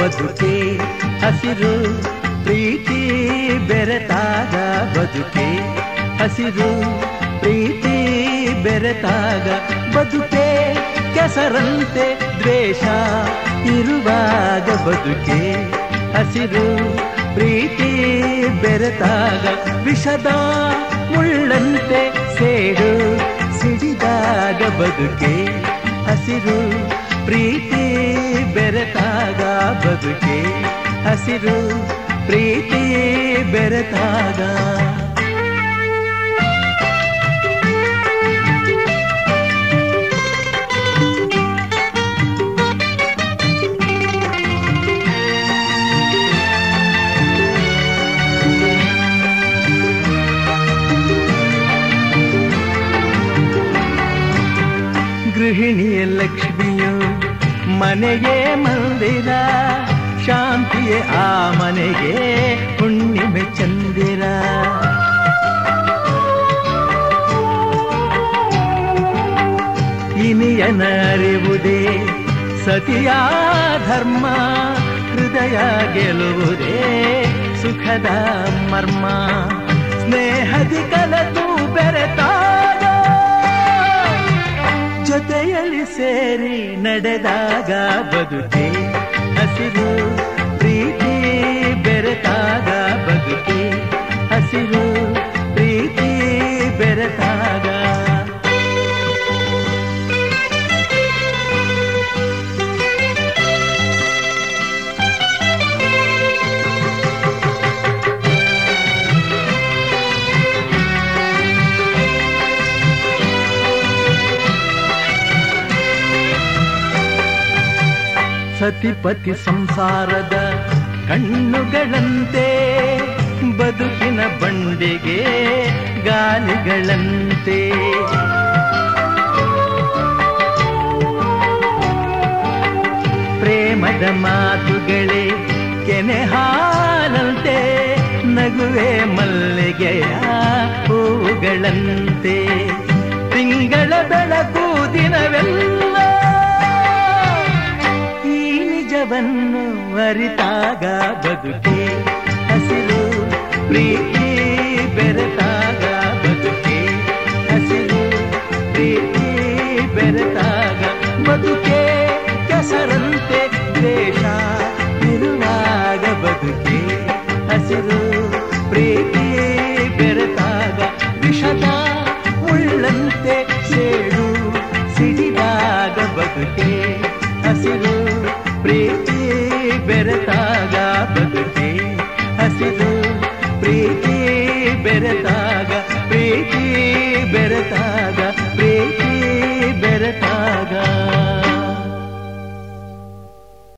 ಬದುಕೆ ಹಸಿರು ಪ್ರೀತಿ ಬೆರೆತಾಗ ಬದುಕೆ ಹಸಿರು ಪ್ರೀತಿ ಬೆರೆತಾಗ ಬದುಕೆ ಕೆಸರಂತೆ ದ್ವೇಷ ಇರುವಾಗ ಬದುಕೆ ಹಸಿರು ಪ್ರೀತಿ ಬೆರೆತಾಗ ವಿಷದ ಮುಳ್ಳಂತೆ ಸೇಡು ಸಿಡಿದಾಗ ಬದುಕೆ ಹಸಿರು ಪ್ರೀತಿ ಬೆರೆತಾಗ ಬದುಕೆ ಹಸಿರು ಪ್ರೀತಿ ಬೆರೆತಾಗ ಗೃಹಿಣಿಯ ಲಕ್ಷ್ಮಿಯು ಮನೆಗೆ ಮಂದಿರ ಶಾಂತಿಯೇ ಆ ಮನೆಗೆ ಹುಣ್ಣಿಮೆ ಚಂದಿರ ಇನಿಯನ ಅರಿವುದೇ ಸತಿಯ ಧರ್ಮ ಹೃದಯ ಗೆಲುವುದೇ ಸುಖದ ಮರ್ಮ ಸ್ನೇಹದಿ ಕಲತು ಬೆರೆತಾಗ ಜೊತೆಯಲ್ಲಿ ಸೇರಿ ನಡೆದಾಗ ಬದುಕೆ ಹಸಿರು ಪ್ರೀತಿ ಬೆರೆತಾಗ ಬದುಕೆ ಹಸಿರು ಪ್ರೀತಿ ಬೆರೆತಾಗ ಸತಿಪತಿ ಸಂಸಾರದ ಕಣ್ಣುಗಳಂತೆ ಬದುಕಿನ ಬಂಡೆಗೆ ಗಾಲಿಗಳಂತೆ ಪ್ರೇಮದ ಮಾತುಗಳೇ ಕೆನೆ ಹಾಲಂತೆ ನಗುವೆ ಮಲ್ಲಿಗೆಯ ಹೂವುಗಳಂತೆ ತಿಂಗಳ ಬೆಳಕು ದಿನವೆಲ್ಲ ಈ ನಿಜವನ್ನು ಅರಿತಾಗ ಬದುಕೆ ಹಸಿರು ಪ್ರೀತಿ ಬೆರೆತಾಗ ಬದುಕೆ ಹಸಿರು ಪ್ರೀತಿ ಬೆರೆತಾಗ ಬದುಕೆ ಕೆಸರಂತೆ ದ್ವೇಷ ಇರುವಾಗ ಬದುಕೆ ಹಸಿರು ಪ್ರೀತಿ ಬೆರೆತಾಗ ವಿಷದ ಮುಳ್ಳಂತೆ ಸೇಡು ಸಿಡಿದಾಗ ಬದುಕೆ ಹಸಿರು ಪ್ರೀತಿ ಬೆರೆತಾಗ ಬದುಕೆ ಹಸಿರು ಪ್ರೀತಿ ಬೆರೆತಾಗ ಪ್ರೀತಿ ಬೆರೆತಾಗ ಪ್ರೀತಿ ಬೆರೆತಾಗ